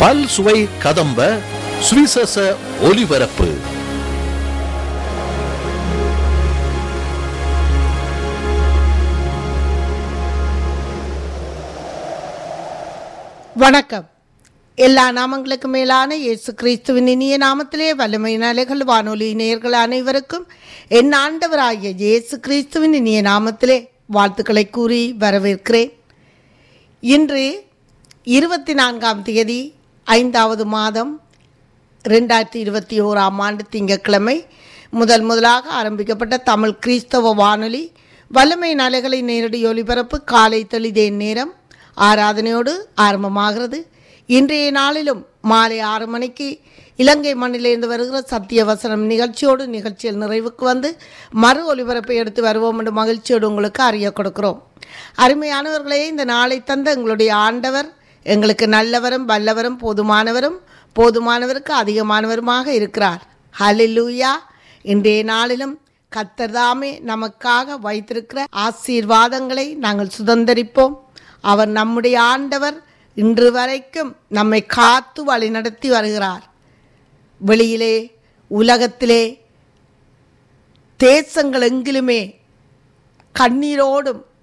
பல் சுவை கதம்ப சுவிசேஷ ஒலிபரப்பு வணக்கம் எல்லா நாமங்களுக்கு மேலான இயேசு கிறிஸ்துவின் இனிய நாமத்திலே வல்லமை நலைகள் வானொலி நேயர்கள் அனைவருக்கும் என் ஆண்டவராகிய இயேசு கிறிஸ்துவின் இனிய நாமத்திலே வாழ்த்துக்களை கூறி வரவேற்கிறேன் இன்று இருபத்தி நான்காம் தேதி ஐந்தாவது மாதம் ரெண்டாயிரத்தி இருபத்தி ஓராம் ஆண்டு திங்கட்கிழமை முதல் முதலாக ஆரம்பிக்கப்பட்ட தமிழ் கிறிஸ்தவ வானொலி வல்லமை நலைகளை நேரடி ஒலிபரப்பு காலை தெளிதேன் நேரம் ஆராதனையோடு ஆரம்பமாகிறது இன்றைய நாளிலும் மாலை ஆறு மணிக்கு இலங்கை மண்ணிலிருந்து வருகிற சத்திய வசனம் நிகழ்ச்சியோடு நிகழ்ச்சியில் நிறைவுக்கு வந்து மறு ஒலிபரப்பை எடுத்து வருவோம் என்று மகிழ்ச்சியோடு உங்களுக்கு அறிய கொடுக்கிறோம் அருமையானவர்களே இந்த நாளை தந்த எங்களுடைய ஆண்டவர் எங்களுக்கு நல்லவரும் வல்லவரும் போதுமானவரும் போதுமானவருக்கு அதிகமானவருமாக இருக்கிறார் ஹலிலூயா இன்றைய நாளிலும் கத்தர்தாமே நமக்காக வைத்திருக்கிற ஆசீர்வாதங்களை நாங்கள் சுதந்தரிப்போம் அவர் நம்முடைய ஆண்டவர் இன்று வரைக்கும் நம்மை காத்து வழிநடத்தி வருகிறார் வெளியிலே உலகத்திலே தேசங்கள் எங்கிலுமே கண்ணீரோடும்